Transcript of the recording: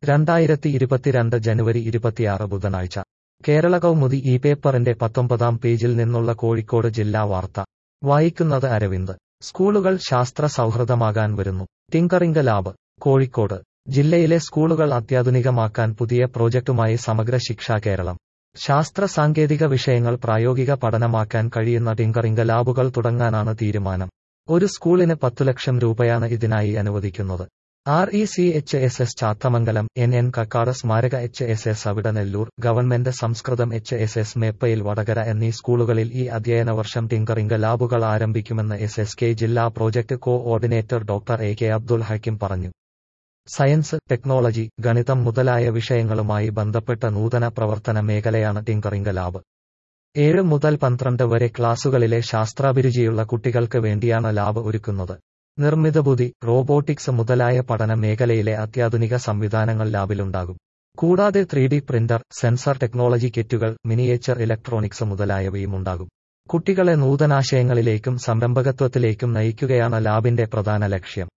രണ്ടായിരത്തി ഇരുപത്തിരണ്ട് ജനുവരി ഇരുപത്തിയാറ് ബുധനാഴ്ച കേരള കൗമുദി ഈ പേപ്പറിന്റെ പത്തൊമ്പതാം പേജിൽ നിന്നുള്ള കോഴിക്കോട് ജില്ലാ വാർത്ത വായിക്കുന്നത് അരവിന്ദ് സ്കൂളുകൾ ശാസ്ത്ര സൗഹൃദമാകാൻ വരുന്നു ടിങ്കറിംഗ് ലാബ് കോഴിക്കോട് ജില്ലയിലെ സ്കൂളുകൾ അത്യാധുനികമാക്കാൻ പുതിയ പ്രോജക്ടുമായി സമഗ്ര ശിക്ഷ കേരളം ശാസ്ത്ര സാങ്കേതിക വിഷയങ്ങൾ പ്രായോഗിക പഠനമാക്കാൻ കഴിയുന്ന ടിങ്കറിംഗ് ലാബുകൾ തുടങ്ങാനാണ് തീരുമാനം ഒരു സ്കൂളിന് പത്തു ലക്ഷം രൂപയാണ് ഇതിനായി അനുവദിക്കുന്നത് R E C H S S Chathamangalam N N Kakkad സ്മാരക H S S Avidanallur government സംസ്കൃതം H S S Meppayil Vadakara എന്നീ സ്കൂളുകളിൽ ഈ അധ്യയന വർഷം ടിങ്കറിംഗ് ലാബുകൾ ആരംഭിക്കുമെന്ന് എസ് എസ് കെ ജില്ലാ project coordinator doctor A K Abdul Hakkim പറഞ്ഞു സയൻസ് ടെക്നോളജി ഗണിതം മുതലായ വിഷയങ്ങളുമായി ബന്ധപ്പെട്ട നൂതന പ്രവർത്തന മേഖലയാണ് ടിങ്കറിംഗ് ലാബ് ഏഴ് മുതൽ പന്ത്രണ്ട് വരെ ക്ലാസുകളിലെ ശാസ്ത്രാഭിരുചിയുള്ള കുട്ടികൾക്ക് വേണ്ടിയാണ് ലാബ് ഒരുക്കുന്നത് നിർമ്മിത ബുദ്ധി റോബോട്ടിക്സ് മുതലായ പഠന മേഖലയിലെ അത്യാധുനിക സംവിധാനങ്ങൾ ലാബിലുണ്ടാകും കൂടാതെ three D printer sensor technology കിറ്റുകൾ മിനിയേച്ചർ ഇലക്ട്രോണിക്സ് മുതലായവയും ഉണ്ടാകും കുട്ടികളെ നൂതനാശയങ്ങളിലേക്കും സംരംഭകത്വത്തിലേക്കും നയിക്കുകയാണ് ലാബിന്റെ പ്രധാന ലക്ഷ്യം